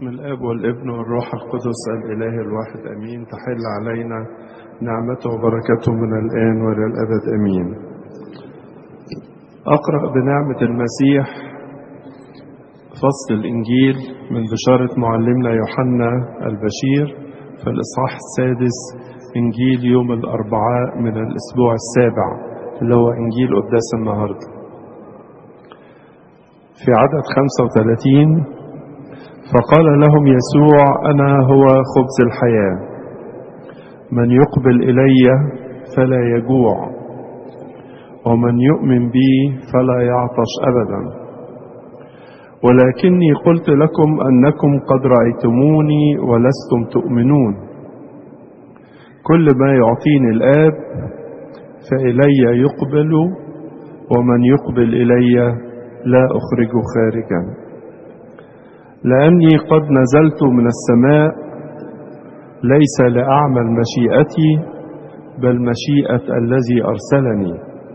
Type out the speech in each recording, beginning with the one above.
باسم الاب والابن والروح القدس الاله الواحد امين تحل علينا نعمته وبركته من الان والى الابد امين اقرا بنعمه المسيح فصل الانجيل من بشاره معلمنا يوحنا البشير في الاصحاح السادس انجيل يوم الاربعاء من الاسبوع السابع اللي هو انجيل قداس النهارده في عدد 35 فقال لهم يسوع انا هو خبز الحياه من يقبل الي فلا يجوع ومن يؤمن بي فلا يعطش ابدا ولكني قلت لكم انكم قد رايتموني ولستم تؤمنون كل ما يعطيني الاب فالي يقبل ومن يقبل الي لا اخرجه خارجا لاني قد نزلت من السماء ليس لاعمل مشيئتي بل مشيئه الذي ارسلني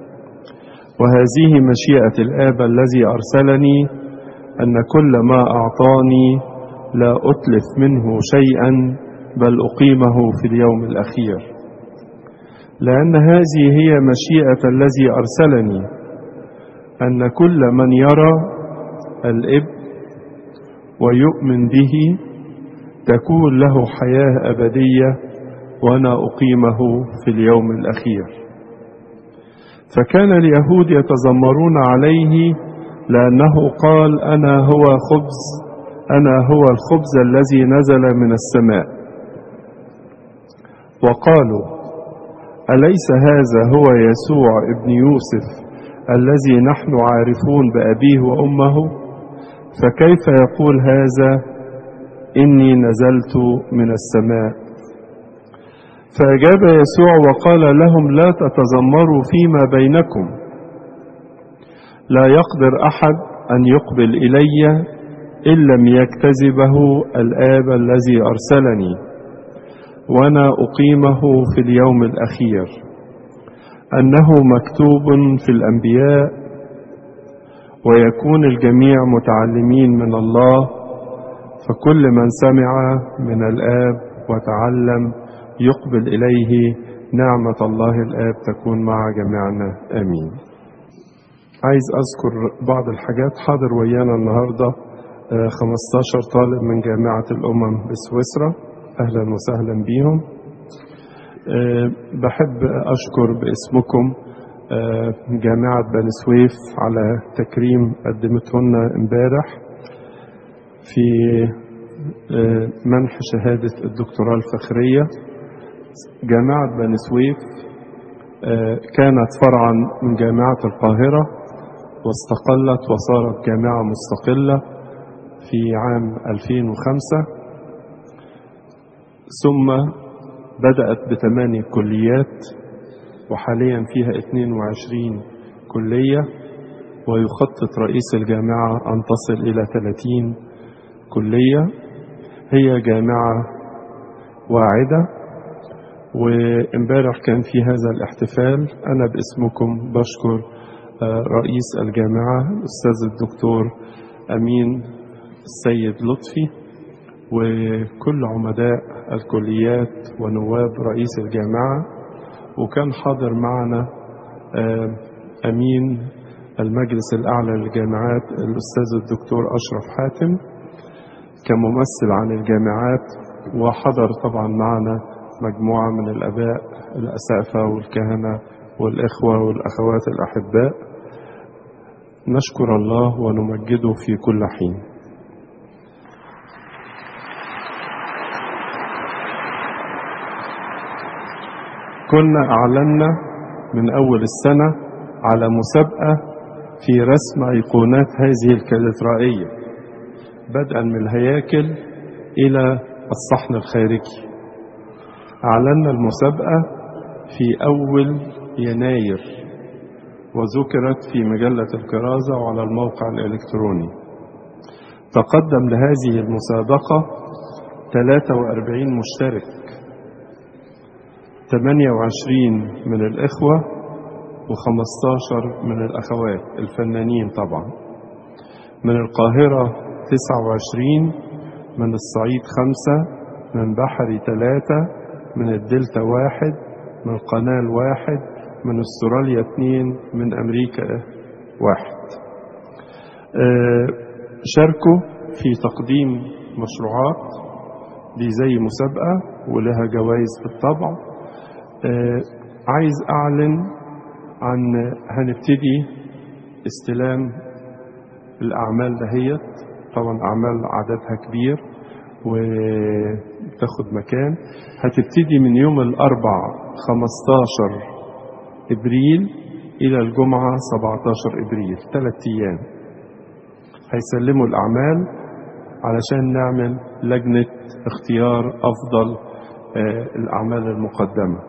وهذه مشيئه الاب الذي ارسلني ان كل ما اعطاني لا اتلف منه شيئا بل اقيمه في اليوم الاخير لان هذه هي مشيئه الذي ارسلني ان كل من يرى الاب ويؤمن به تكون له حياه ابديه وانا اقيمه في اليوم الاخير فكان اليهود يتذمرون عليه لانه قال انا هو خبز انا هو الخبز الذي نزل من السماء وقالوا اليس هذا هو يسوع ابن يوسف الذي نحن عارفون بابيه وامه فكيف يقول هذا اني نزلت من السماء فاجاب يسوع وقال لهم لا تتذمروا فيما بينكم لا يقدر احد ان يقبل الي ان لم يكتذبه الاب الذي ارسلني وانا اقيمه في اليوم الاخير انه مكتوب في الانبياء ويكون الجميع متعلمين من الله فكل من سمع من الآب وتعلم يقبل إليه نعمة الله الآب تكون مع جميعنا آمين عايز أذكر بعض الحاجات حاضر ويانا النهاردة 15 طالب من جامعة الأمم بسويسرا أهلا وسهلا بيهم بحب أشكر باسمكم جامعة بني سويف على تكريم قدمته لنا امبارح في منح شهادة الدكتوراه الفخرية جامعة بني سويف كانت فرعا من جامعة القاهرة واستقلت وصارت جامعة مستقلة في عام 2005 ثم بدأت بثماني كليات وحاليا فيها 22 كلية ويخطط رئيس الجامعة أن تصل إلى 30 كلية هي جامعة واعدة وامبارح كان في هذا الاحتفال أنا باسمكم بشكر رئيس الجامعة الأستاذ الدكتور أمين السيد لطفي وكل عمداء الكليات ونواب رئيس الجامعه وكان حاضر معنا أمين المجلس الأعلى للجامعات الأستاذ الدكتور أشرف حاتم كممثل عن الجامعات وحضر طبعا معنا مجموعة من الأباء الأسافة والكهنة والإخوة والأخوات الأحباء نشكر الله ونمجده في كل حين كنا أعلنا من أول السنة على مسابقة في رسم أيقونات هذه الكاتدرائية بدءا من الهياكل إلى الصحن الخارجي أعلنا المسابقة في أول يناير وذكرت في مجلة الكرازة وعلى الموقع الإلكتروني تقدم لهذه المسابقة 43 مشترك 28 من الإخوة و15 من الأخوات الفنانين طبعا من القاهرة 29 من الصعيد خمسة من بحري ثلاثة من الدلتا واحد من قنال واحد من استراليا اثنين من أمريكا واحد آه، شاركوا في تقديم مشروعات دي زي مسابقة ولها جوائز بالطبع آه، عايز أعلن عن هنبتدي استلام الأعمال دهيت طبعا أعمال عددها كبير وتاخد مكان هتبتدي من يوم الأربع 15 إبريل إلى الجمعة 17 إبريل ثلاث أيام هيسلموا الأعمال علشان نعمل لجنة اختيار أفضل آه، الأعمال المقدمة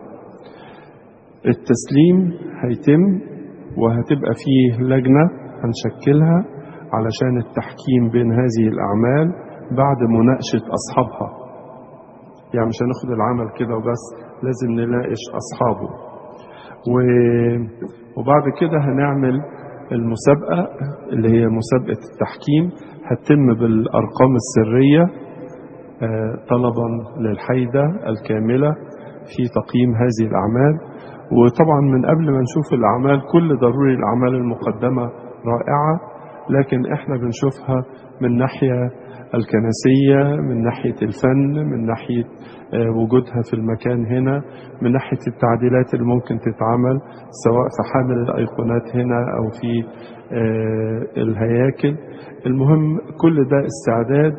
التسليم هيتم وهتبقى فيه لجنة هنشكلها علشان التحكيم بين هذه الأعمال بعد مناقشة أصحابها يعني مش هناخد العمل كده وبس لازم نناقش أصحابه و... وبعد كده هنعمل المسابقة اللي هي مسابقة التحكيم هتتم بالأرقام السرية آه، طلبا للحيدة الكاملة في تقييم هذه الأعمال وطبعا من قبل ما نشوف الأعمال كل ضروري الأعمال المقدمة رائعة لكن احنا بنشوفها من ناحية الكنسية من ناحية الفن من ناحية آه، وجودها في المكان هنا من ناحية التعديلات اللي ممكن تتعمل سواء في حامل الأيقونات هنا أو في آه، الهياكل المهم كل ده استعداد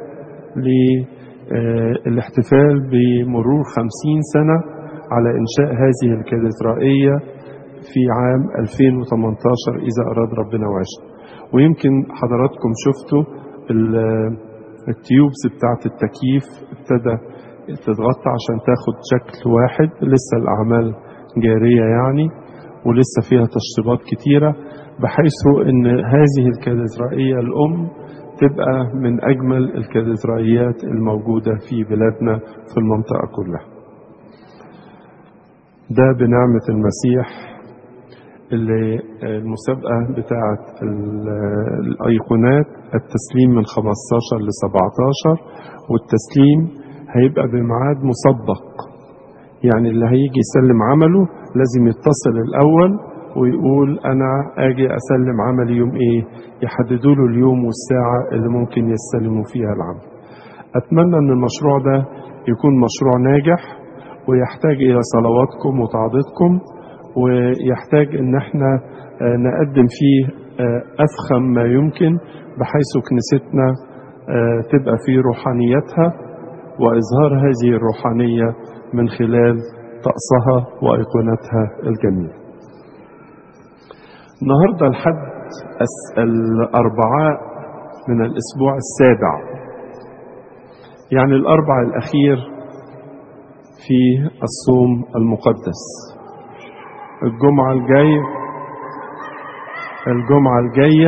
للاحتفال بمرور خمسين سنة على إنشاء هذه الكاتدرائية في عام 2018 إذا أراد ربنا وعشنا ويمكن حضراتكم شفتوا ال- التيوبز بتاعت التكييف ابتدى تتغطى عشان تاخد شكل واحد لسه الأعمال جارية يعني ولسه فيها تشطيبات كتيرة بحيث ان هذه الكاتدرائية الأم تبقى من أجمل الكاتدرائيات الموجودة في بلادنا في المنطقة كلها ده بنعمة المسيح اللي المسابقة بتاعة ال- الأيقونات التسليم من 15 ل 17 والتسليم هيبقى بميعاد مسبق يعني اللي هيجي يسلم عمله لازم يتصل الأول ويقول أنا أجي أسلم عملي يوم إيه يحددوا له اليوم والساعة اللي ممكن يستلموا فيها العمل أتمنى أن المشروع ده يكون مشروع ناجح ويحتاج إلى صلواتكم وتعضيدكم ويحتاج ان احنا آه، نقدم فيه آه، افخم ما يمكن بحيث كنيستنا آه، تبقى في روحانيتها واظهار هذه الروحانيه من خلال طقسها وايقونتها الجميله. النهارده الحد الس- الاربعاء من الاسبوع السابع يعني الاربع الاخير في الصوم المقدس الجمعة الجاية الجمعة الجاية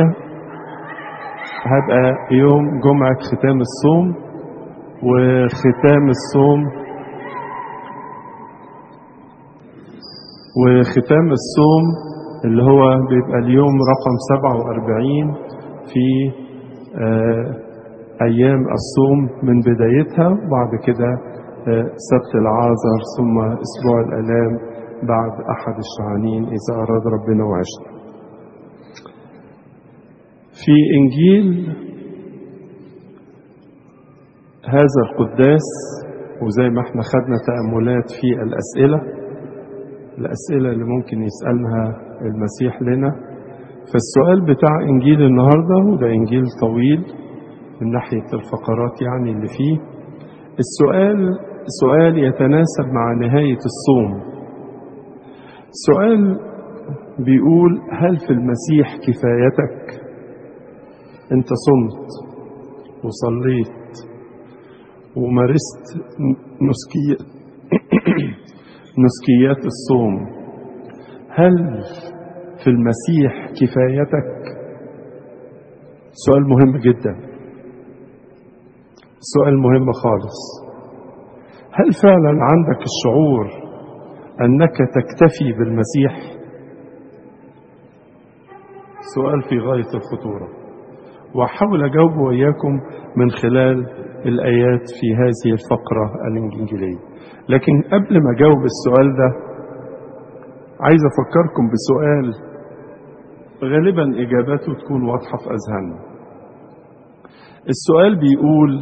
هبقى يوم جمعة ختام الصوم وختام الصوم وختام الصوم اللي هو بيبقى اليوم رقم 47 في آه، أيام الصوم من بدايتها وبعد كده آه، سبت العازر ثم أسبوع الآلام بعد أحد الشعانين إذا أراد ربنا وعشنا في إنجيل هذا القداس وزي ما احنا خدنا تأملات في الأسئلة الأسئلة اللي ممكن يسألها المسيح لنا فالسؤال بتاع إنجيل النهاردة وده إنجيل طويل من ناحية الفقرات يعني اللي فيه السؤال سؤال يتناسب مع نهاية الصوم سؤال بيقول هل في المسيح كفايتك انت صمت وصليت ومارست نسكية نسكيات الصوم هل في المسيح كفايتك سؤال مهم جدا سؤال مهم خالص هل فعلا عندك الشعور انك تكتفي بالمسيح سؤال في غايه الخطوره وأحاول أجاوب وإياكم من خلال الآيات في هذه الفقرة الإنجيلية لكن قبل ما أجاوب السؤال ده عايز أفكركم بسؤال غالبا إجابته تكون واضحة في أذهاننا السؤال بيقول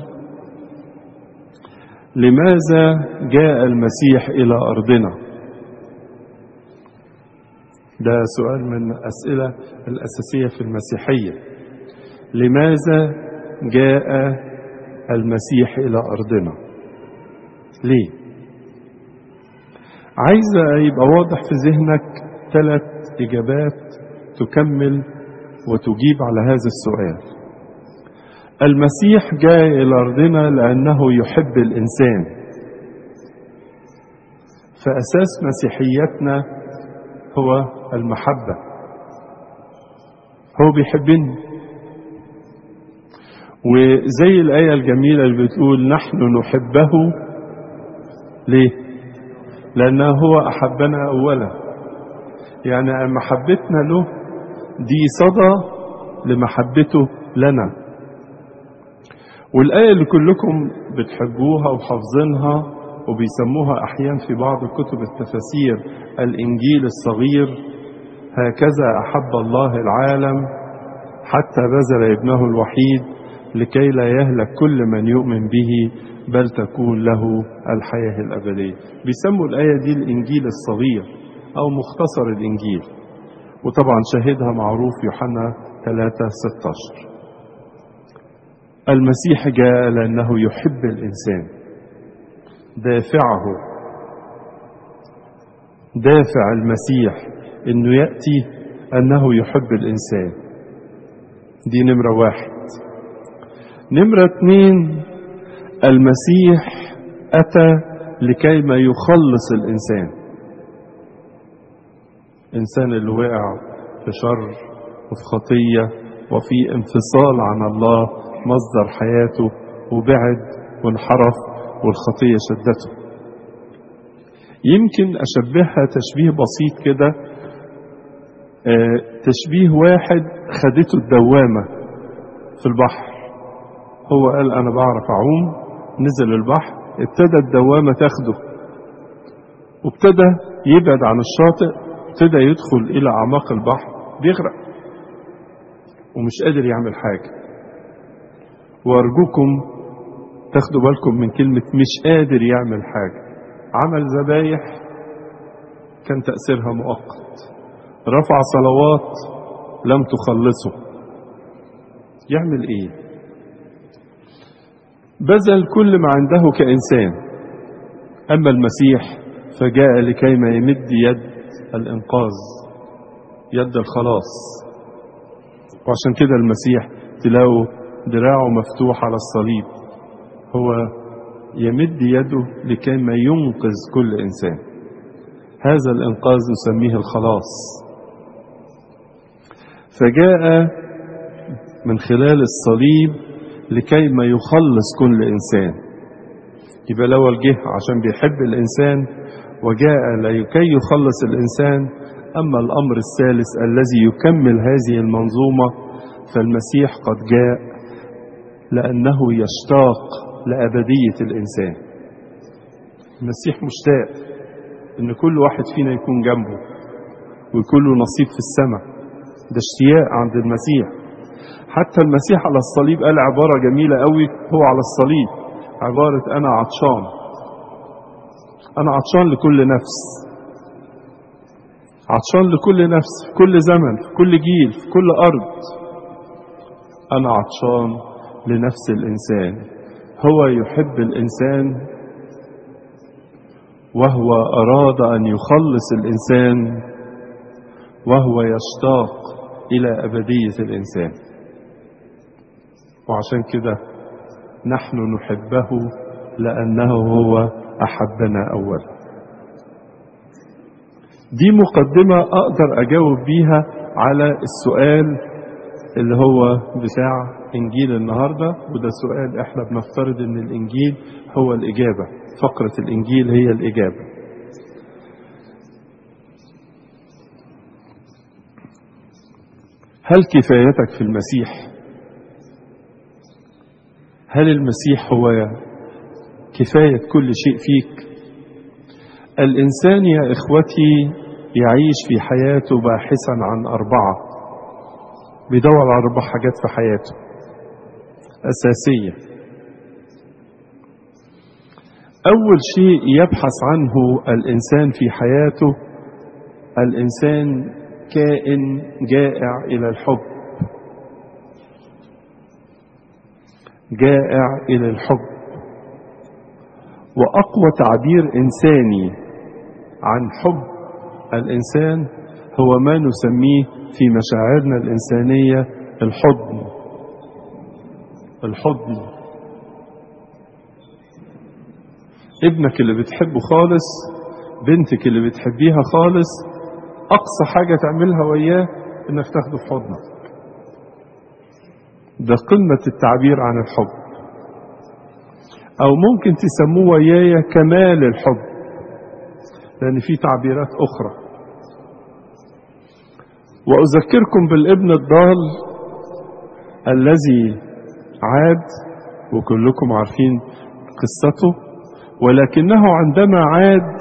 لماذا جاء المسيح إلى أرضنا ده سؤال من الأسئلة الأساسية في المسيحية لماذا جاء المسيح إلى أرضنا ليه عايزة يبقى واضح في ذهنك ثلاث إجابات تكمل وتجيب على هذا السؤال المسيح جاء إلى أرضنا لأنه يحب الإنسان فأساس مسيحيتنا هو المحبة هو بيحبني وزي الآية الجميلة اللي بتقول نحن نحبه ليه؟ لأنه هو أحبنا أولا يعني محبتنا له دي صدى لمحبته لنا والآية اللي كلكم بتحبوها وحافظينها وبيسموها أحيانا في بعض كتب التفاسير الإنجيل الصغير هكذا أحب الله العالم حتى بذل ابنه الوحيد لكي لا يهلك كل من يؤمن به بل تكون له الحياة الأبدية بيسموا الآية دي الإنجيل الصغير أو مختصر الإنجيل وطبعا شاهدها معروف يوحنا 3 16 المسيح جاء لأنه يحب الإنسان دافعه دافع المسيح انه ياتي انه يحب الانسان دي نمره واحد نمره اتنين المسيح اتى لكي ما يخلص الانسان الانسان اللي وقع في شر وفي خطيه وفي انفصال عن الله مصدر حياته وبعد وانحرف والخطيه شدته يمكن اشبهها تشبيه بسيط كده آه تشبيه واحد خدته الدوامه في البحر هو قال انا بعرف اعوم نزل البحر ابتدى الدوامه تاخده وابتدى يبعد عن الشاطئ ابتدى يدخل الى اعماق البحر بيغرق ومش قادر يعمل حاجه وارجوكم تاخدوا بالكم من كلمه مش قادر يعمل حاجه عمل ذبايح كان تأثيرها مؤقت رفع صلوات لم تخلصه يعمل ايه بذل كل ما عنده كإنسان أما المسيح فجاء لكي ما يمد يد الإنقاذ يد الخلاص وعشان كده المسيح تلاقوا دراعه مفتوح على الصليب هو يمد يده لكي ما ينقذ كل انسان هذا الانقاذ نسميه الخلاص فجاء من خلال الصليب لكي ما يخلص كل انسان يبقى الاول جه عشان بيحب الانسان وجاء لكي يخلص الانسان اما الامر الثالث الذي يكمل هذه المنظومه فالمسيح قد جاء لانه يشتاق لأبدية الإنسان المسيح مشتاق إن كل واحد فينا يكون جنبه ويكون له نصيب في السماء ده اشتياق عند المسيح حتى المسيح على الصليب قال عبارة جميلة قوي هو على الصليب عبارة أنا عطشان أنا عطشان لكل نفس عطشان لكل نفس في كل زمن في كل جيل في كل أرض أنا عطشان لنفس الإنسان هو يحب الانسان وهو اراد ان يخلص الانسان وهو يشتاق الى ابديه الانسان وعشان كده نحن نحبه لانه هو احبنا اولا دي مقدمه اقدر اجاوب بيها على السؤال اللي هو بتاع انجيل النهارده وده سؤال احنا بنفترض ان الانجيل هو الاجابه فقره الانجيل هي الاجابه هل كفايتك في المسيح هل المسيح هو كفاية كل شيء فيك الإنسان يا إخوتي يعيش في حياته باحثا عن أربعة بيدور على أربع حاجات في حياته أساسية أول شيء يبحث عنه الإنسان في حياته الإنسان كائن جائع إلى الحب جائع إلى الحب وأقوى تعبير إنساني عن حب الإنسان هو ما نسميه في مشاعرنا الإنسانية الحضن الحضن ابنك اللي بتحبه خالص بنتك اللي بتحبيها خالص أقصى حاجة تعملها وياه إنك تاخده في حضنك ده قمة التعبير عن الحب أو ممكن تسموه ويايا كمال الحب لأن في تعبيرات أخرى وأذكركم بالابن الضال الذي عاد وكلكم عارفين قصته ولكنه عندما عاد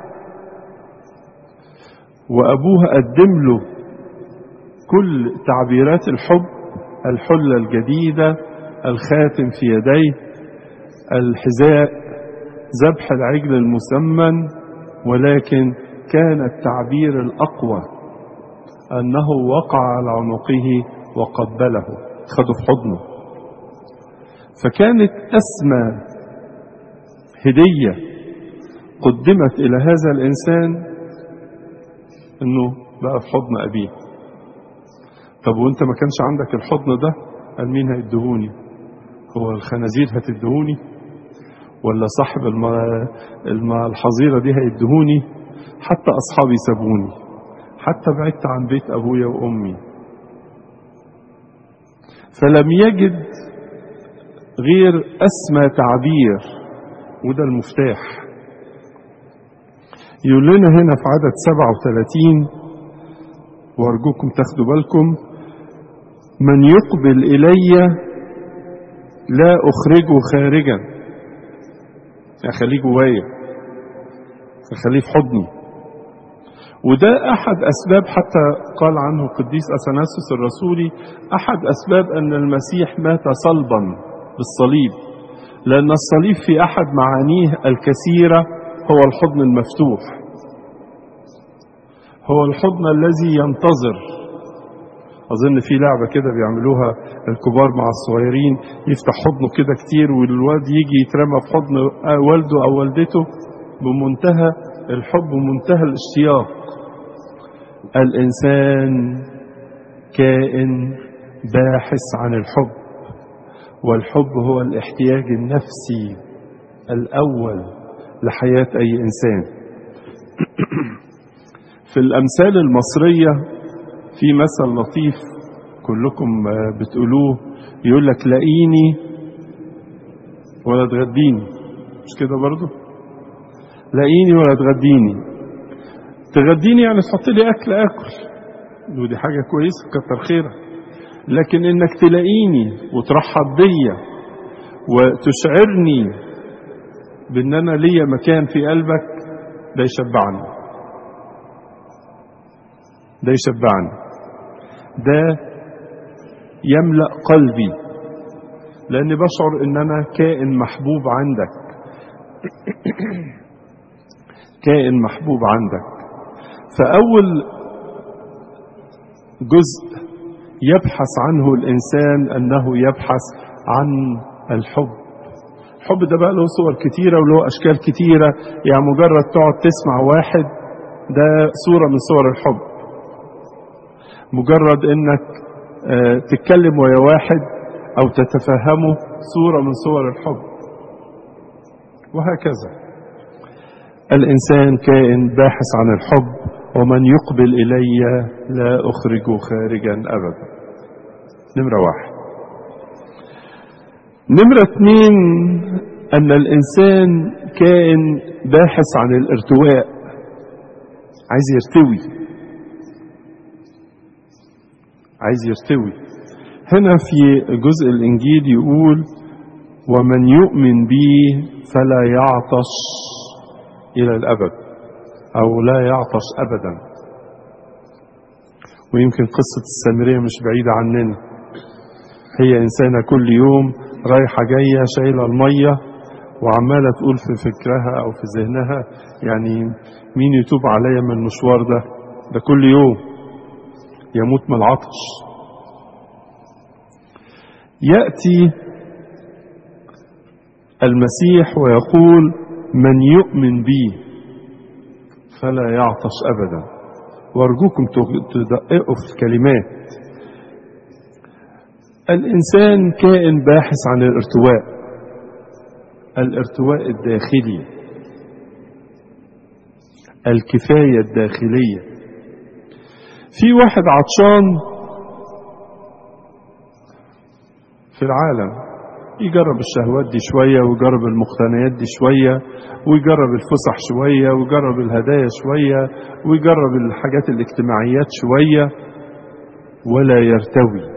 وأبوه قدم له كل تعبيرات الحب الحلة الجديدة الخاتم في يديه الحذاء ذبح العجل المسمن ولكن كان التعبير الأقوى أنه وقع على عنقه وقبله خده في حضنه فكانت أسمى هدية قدمت إلى هذا الإنسان أنه بقى في حضن أبيه طب وانت ما كانش عندك الحضن ده قال مين هيدهوني هو الخنازير هتدهوني ولا صاحب الما الحظيرة دي هيدهوني حتى أصحابي سابوني حتى بعدت عن بيت أبويا وأمي فلم يجد غير أسمى تعبير وده المفتاح يقول لنا هنا في عدد 37 وارجوكم تاخدوا بالكم من يقبل الي لا اخرجه خارجا اخليه جوايا اخليه في حضني وده احد اسباب حتى قال عنه القديس اثناسوس الرسولي احد اسباب ان المسيح مات صلبا بالصليب لان الصليب في احد معانيه الكثيره هو الحضن المفتوح هو الحضن الذي ينتظر اظن في لعبه كده بيعملوها الكبار مع الصغيرين يفتح حضنه كده كتير والواد يجي يترمى في حضن والده او والدته بمنتهى الحب ومنتهى الاشتياق الانسان كائن باحث عن الحب والحب هو الاحتياج النفسي الاول لحياه اي انسان في الامثال المصريه في مثل لطيف كلكم بتقولوه يقول لك لاقيني ولا تغديني مش كده برضو لاقيني ولا تغديني تغديني يعني تحط لي اكل اكل ودي حاجه كويسه كتر خيرك لكن انك تلاقيني وترحب بيا وتشعرني بان انا ليا مكان في قلبك ده يشبعني ده يشبعني ده يملا قلبي لاني بشعر ان انا كائن محبوب عندك كائن محبوب عندك فاول جزء يبحث عنه الانسان انه يبحث عن الحب الحب ده بقى له صور كتيره وله اشكال كتيره يعني مجرد تقعد تسمع واحد ده صوره من صور الحب مجرد انك تتكلم ويا واحد او تتفهمه صوره من صور الحب وهكذا الانسان كائن باحث عن الحب ومن يقبل الي لا اخرجه خارجا ابدا نمره واحد نمره اتنين ان الانسان كائن باحث عن الارتواء عايز يرتوي عايز يرتوي هنا في جزء الانجيل يقول ومن يؤمن بي فلا يعطش إلى الأبد أو لا يعطش أبدا ويمكن قصة السامرية مش بعيدة عننا هي إنسانة كل يوم رايحة جاية شايلة المية وعمالة تقول في فكرها أو في ذهنها يعني مين يتوب عليا من المشوار ده ده كل يوم يموت من العطش يأتي المسيح ويقول من يؤمن بي فلا يعطش أبدا وارجوكم تدققوا في الكلمات الإنسان كائن باحث عن الارتواء الارتواء الداخلي الكفاية الداخلية في واحد عطشان في العالم يجرب الشهوات دي شوية ويجرب المقتنيات دي شوية ويجرب الفسح شوية ويجرب الهدايا شوية ويجرب الحاجات الاجتماعيات شوية ولا يرتوي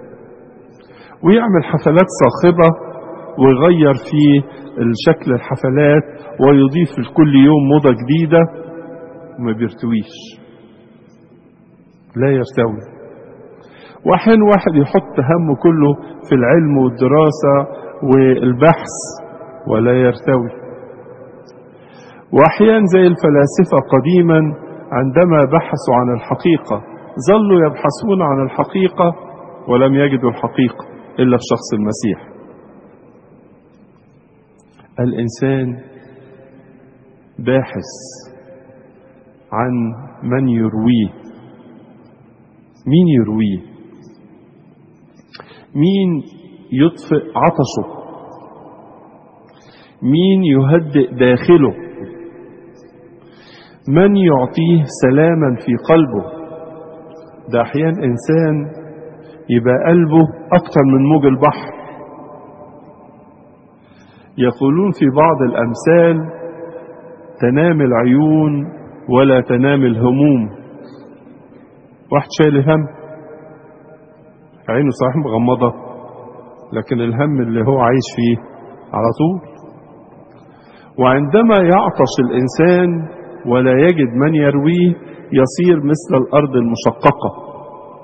ويعمل حفلات صاخبة ويغير في الشكل الحفلات ويضيف لكل يوم موضة جديدة وما بيرتويش لا يرتوي واحيانا واحد يحط همه كله في العلم والدراسة والبحث ولا يرتوي واحيانا زي الفلاسفة قديما عندما بحثوا عن الحقيقة ظلوا يبحثون عن الحقيقة ولم يجدوا الحقيقة إلا في شخص المسيح الإنسان باحث عن من يرويه مين يرويه مين يطفئ عطشه مين يهدئ داخله من يعطيه سلاما في قلبه ده احيانا انسان يبقى قلبه اكتر من موج البحر يقولون في بعض الامثال تنام العيون ولا تنام الهموم واحد شايل هم عينه صحيح مغمضة لكن الهم اللي هو عايش فيه على طول وعندما يعطش الإنسان ولا يجد من يرويه يصير مثل الأرض المشققة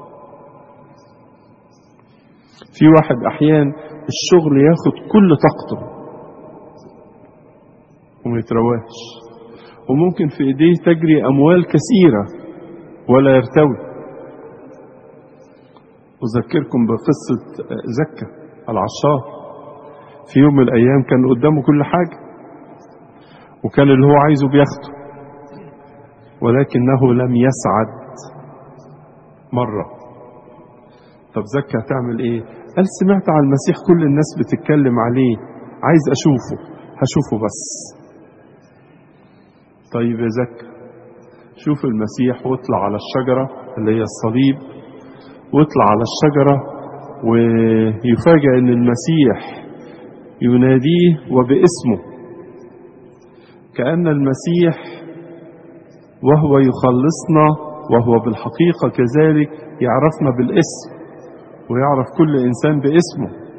في واحد أحيان الشغل ياخد كل طاقته وما يترواش وممكن في ايديه تجري اموال كثيره ولا يرتوي أذكركم بقصة زكا العشار في يوم من الأيام كان قدامه كل حاجة وكان اللي هو عايزه بياخده ولكنه لم يسعد مرة طب زكا هتعمل ايه قال سمعت عن المسيح كل الناس بتتكلم عليه عايز أشوفه هشوفه بس طيب يا زكا شوف المسيح واطلع على الشجرة اللي هي الصليب واطلع على الشجرة ويفاجأ ان المسيح يناديه وباسمه كأن المسيح وهو يخلصنا وهو بالحقيقة كذلك يعرفنا بالاسم ويعرف كل إنسان باسمه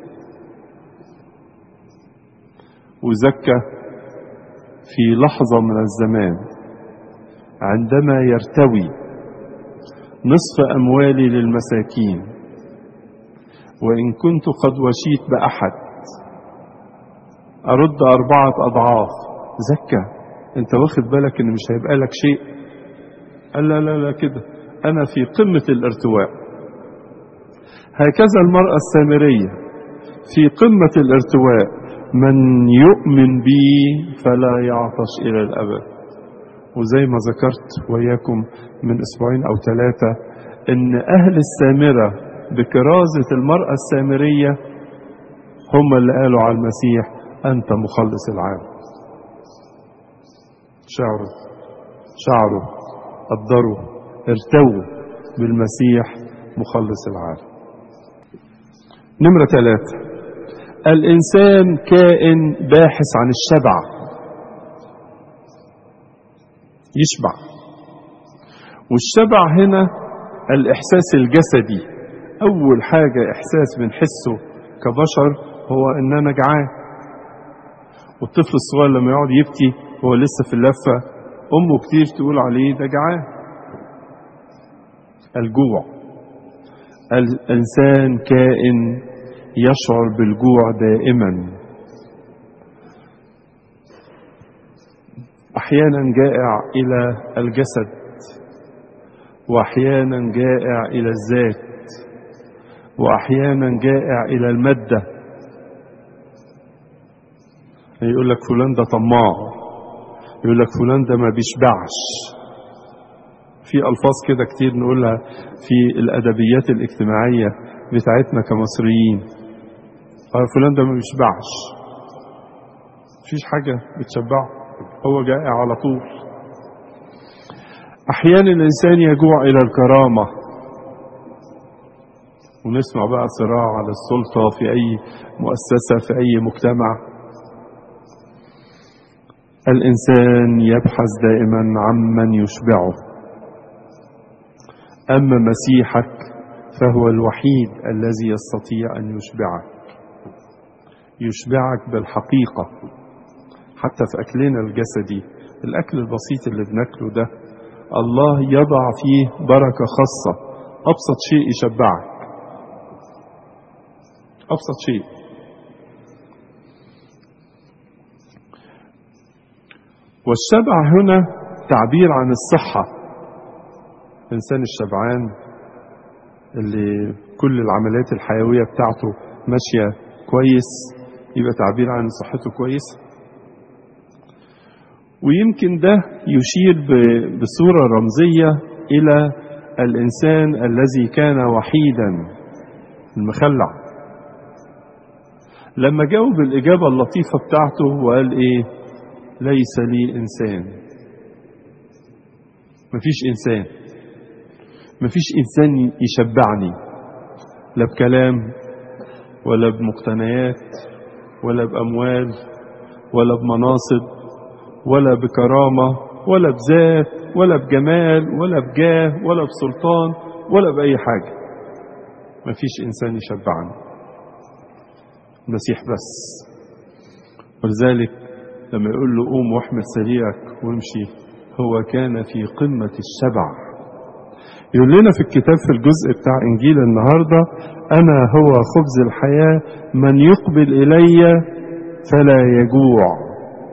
وزكى في لحظة من الزمان عندما يرتوي نصف أموالي للمساكين وإن كنت قد وشيت بأحد أرد أربعة أضعاف زكى أنت واخد بالك إن مش هيبقى لك شيء قال لا لا لا كده أنا في قمة الارتواء هكذا المرأة السامرية في قمة الارتواء من يؤمن بي فلا يعطش إلى الأبد وزي ما ذكرت وياكم من أسبوعين أو ثلاثة إن أهل السامرة بكرازة المرأة السامرية هم اللي قالوا على المسيح أنت مخلص العالم شعروا شعروا قدروا ارتووا بالمسيح مخلص العالم نمرة ثلاثة الإنسان كائن باحث عن الشبع يشبع والشبع هنا الإحساس الجسدي أول حاجة إحساس بنحسه كبشر هو ان انا جعان والطفل الصغير لما يقعد يبكي هو لسه في اللفة امه كتير تقول عليه ده جعان الجوع الانسان كائن يشعر بالجوع دائما احيانا جائع الى الجسد واحيانا جائع الى الذات واحيانا جائع الى الماده يقول لك فلان ده طماع يقول لك فلان ده ما بيشبعش في الفاظ كده كتير نقولها في الادبيات الاجتماعيه بتاعتنا كمصريين فلان ده ما بيشبعش مفيش حاجه بتشبعه هو جائع على طول احيانا الانسان يجوع الى الكرامه ونسمع بقى صراع على السلطه في اي مؤسسه في اي مجتمع الانسان يبحث دائما عمن يشبعه اما مسيحك فهو الوحيد الذي يستطيع ان يشبعك يشبعك بالحقيقه حتى في اكلنا الجسدي الاكل البسيط اللي بناكله ده الله يضع فيه بركه خاصه ابسط شيء يشبعك ابسط شيء والشبع هنا تعبير عن الصحه الانسان الشبعان اللي كل العمليات الحيويه بتاعته ماشيه كويس يبقى تعبير عن صحته كويسه ويمكن ده يشير بصورة رمزية إلى الإنسان الذي كان وحيدا المخلع لما جاوب الإجابة اللطيفة بتاعته وقال إيه ليس لي إنسان مفيش إنسان مفيش إنسان يشبعني لا بكلام ولا بمقتنيات ولا بأموال ولا بمناصب ولا بكرامة ولا بذات ولا بجمال ولا بجاه ولا بسلطان ولا بأي حاجة مفيش إنسان يشبعني المسيح بس ولذلك لما يقول له قوم واحمل سريرك وامشي هو كان في قمة الشبع يقول لنا في الكتاب في الجزء بتاع إنجيل النهاردة أنا هو خبز الحياة من يقبل إلي فلا يجوع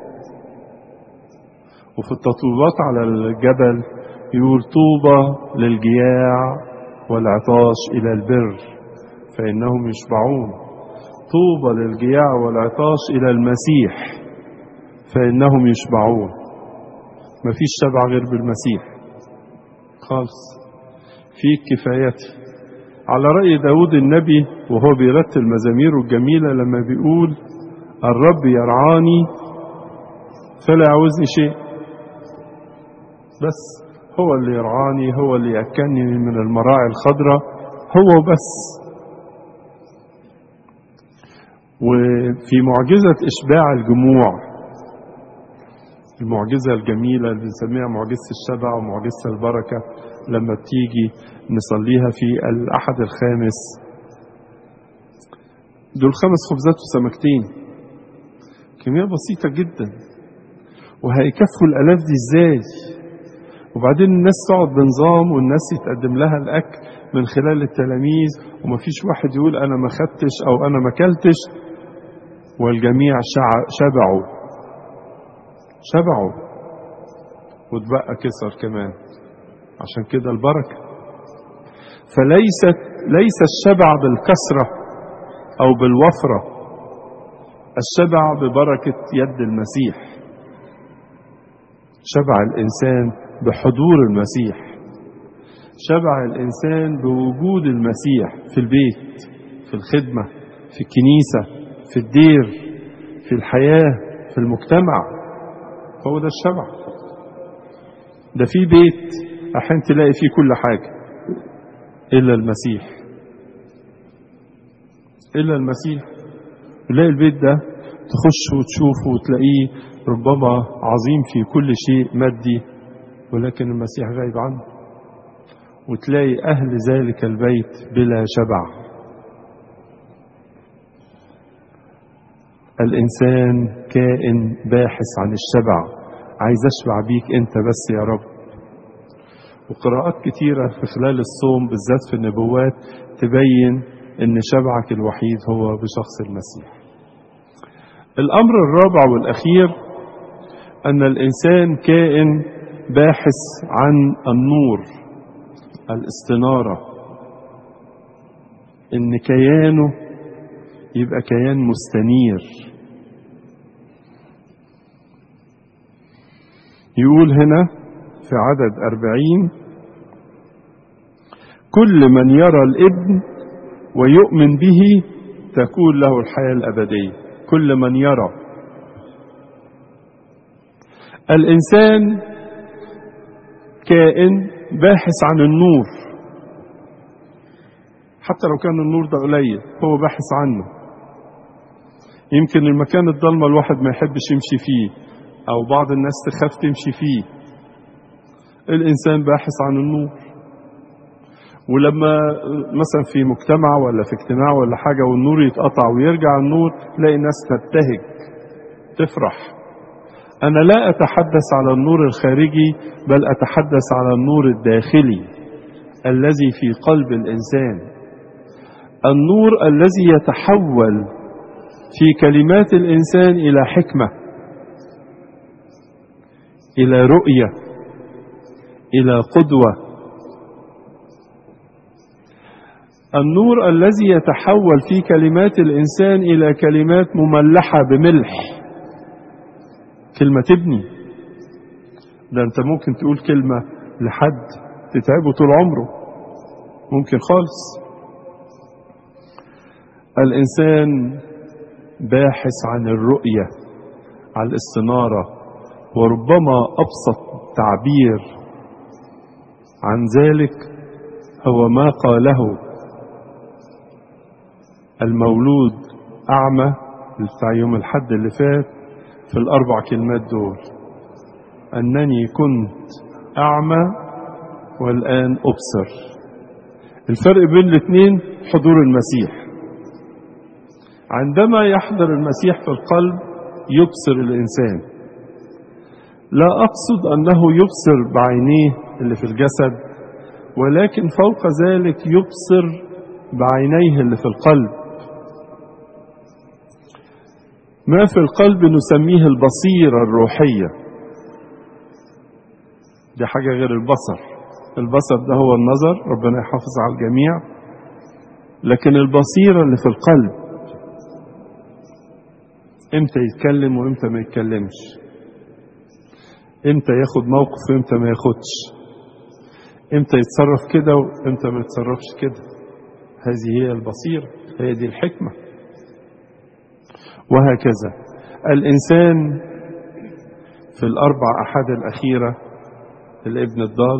وفي التطويبات على الجبل يقول طوبى للجياع والعطاش إلى البر فإنهم يشبعون طوبى للجياع والعطاش إلى المسيح فإنهم يشبعون مفيش شبع غير بالمسيح خالص في كفايتي على رأي داود النبي وهو بيرتل مزاميره الجميلة لما بيقول الرب يرعاني فلا يعوزني شيء بس هو اللي يرعاني هو اللي يأكلني من المراعي الخضراء هو بس وفي معجزة إشباع الجموع المعجزة الجميلة اللي بنسميها معجزة الشبع ومعجزة البركة لما بتيجي نصليها في الأحد الخامس دول خمس خبزات وسمكتين كمية بسيطة جدا وهيكفوا الآلاف دي ازاي وبعدين الناس تقعد بنظام والناس يتقدم لها الأكل من خلال التلاميذ ومفيش واحد يقول أنا ما خدتش أو أنا ما كلتش والجميع شبعوا شبعوا واتبقى كسر كمان عشان كده البركة فليست ليس الشبع بالكسرة أو بالوفرة الشبع ببركة يد المسيح شبع الإنسان بحضور المسيح شبع الإنسان بوجود المسيح في البيت في الخدمة في الكنيسة في الدير في الحياة في المجتمع هو ده الشبع ده في بيت أحيانا تلاقي فيه كل حاجة إلا المسيح إلا المسيح تلاقي البيت ده تخش وتشوفه وتلاقيه ربما عظيم في كل شيء مادي ولكن المسيح غايب عنه وتلاقي أهل ذلك البيت بلا شبع الإنسان كائن باحث عن الشبع عايز أشبع بيك أنت بس يا رب وقراءات كتيرة في خلال الصوم بالذات في النبوات تبين أن شبعك الوحيد هو بشخص المسيح الأمر الرابع والأخير أن الإنسان كائن باحث عن النور الاستنارة إن كيانه يبقى كيان مستنير يقول هنا في عدد أربعين كل من يرى الابن ويؤمن به تكون له الحياة الأبدية كل من يرى الإنسان كائن باحث عن النور حتى لو كان النور ده قليل هو باحث عنه يمكن المكان الضلمة الواحد ما يحبش يمشي فيه أو بعض الناس تخاف تمشي فيه الإنسان باحث عن النور ولما مثلا في مجتمع ولا في اجتماع ولا حاجة والنور يتقطع ويرجع النور تلاقي الناس تبتهج تفرح أنا لا أتحدث على النور الخارجي بل أتحدث على النور الداخلي الذي في قلب الإنسان النور الذي يتحول في كلمات الإنسان إلى حكمة إلى رؤية إلى قدوة النور الذي يتحول في كلمات الإنسان إلى كلمات مملحة بملح كلمة تبني ده أنت ممكن تقول كلمة لحد تتعبه طول عمره ممكن خالص الإنسان باحث عن الرؤية عن الاستنارة وربما أبسط تعبير عن ذلك هو ما قاله المولود أعمى بتاع يوم الحد اللي فات في الأربع كلمات دول أنني كنت أعمى والآن أبصر الفرق بين الاثنين حضور المسيح عندما يحضر المسيح في القلب يبصر الإنسان لا أقصد أنه يبصر بعينيه اللي في الجسد ولكن فوق ذلك يبصر بعينيه اللي في القلب ما في القلب نسميه البصيرة الروحية دي حاجة غير البصر البصر ده هو النظر ربنا يحافظ على الجميع لكن البصيرة اللي في القلب امتى يتكلم وامتى ما يتكلمش امتى ياخد موقف وامتى ما ياخدش امتى يتصرف كده وامتى ما يتصرفش كده هذه هي البصيرة هي دي الحكمة وهكذا الإنسان في الأربع أحد الأخيرة الابن الضال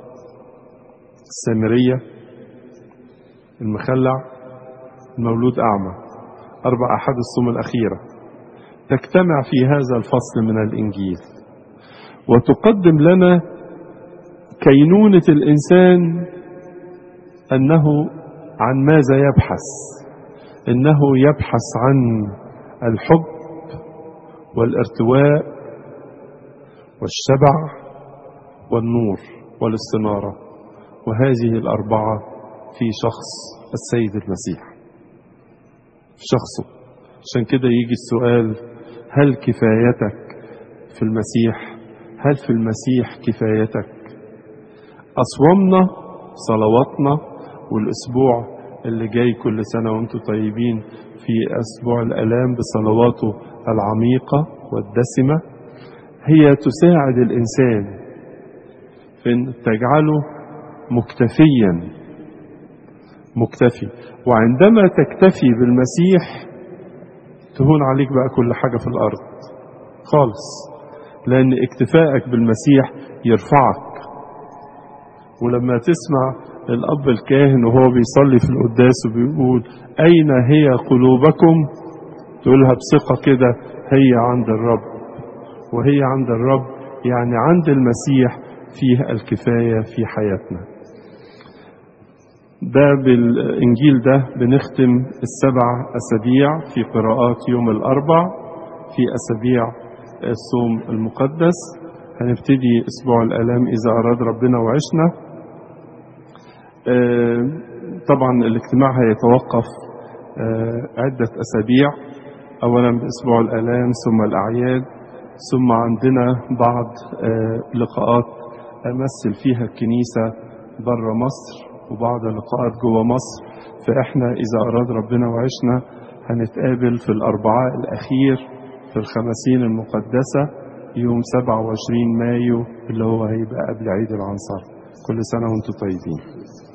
السامرية المخلع المولود أعمى أربع أحد الصوم الأخيرة تجتمع في هذا الفصل من الإنجيل وتقدم لنا كينونة الإنسان أنه عن ماذا يبحث إنه يبحث عن الحب والارتواء والشبع والنور والاستنارة وهذه الأربعة في شخص السيد المسيح في شخصه عشان كده يجي السؤال هل كفايتك في المسيح هل في المسيح كفايتك أصومنا صلواتنا والأسبوع اللي جاي كل سنة وانتم طيبين في أسبوع الألام بصلواته العميقة والدسمة هي تساعد الإنسان في أن تجعله مكتفيا مكتفي وعندما تكتفي بالمسيح تهون عليك بقى كل حاجة في الأرض خالص لأن اكتفائك بالمسيح يرفعك ولما تسمع الأب الكاهن وهو بيصلي في القداس وبيقول أين هي قلوبكم تقولها بثقة كده هي عند الرب وهي عند الرب يعني عند المسيح فيه الكفاية في حياتنا ده بالإنجيل ده بنختم السبع أسابيع في قراءات يوم الأربع في أسابيع الصوم المقدس هنبتدي أسبوع الآلام إذا أراد ربنا وعشنا طبعا الاجتماع هيتوقف عدة أسابيع أولا بأسبوع الآلام ثم الأعياد ثم عندنا بعض لقاءات أمثل فيها الكنيسة بره مصر وبعض اللقاءات جوه مصر فإحنا إذا أراد ربنا وعشنا هنتقابل في الأربعاء الأخير في الخمسين المقدسة يوم 27 مايو اللي هو هيبقى قبل عيد العنصر كل سنة وانتم طيبين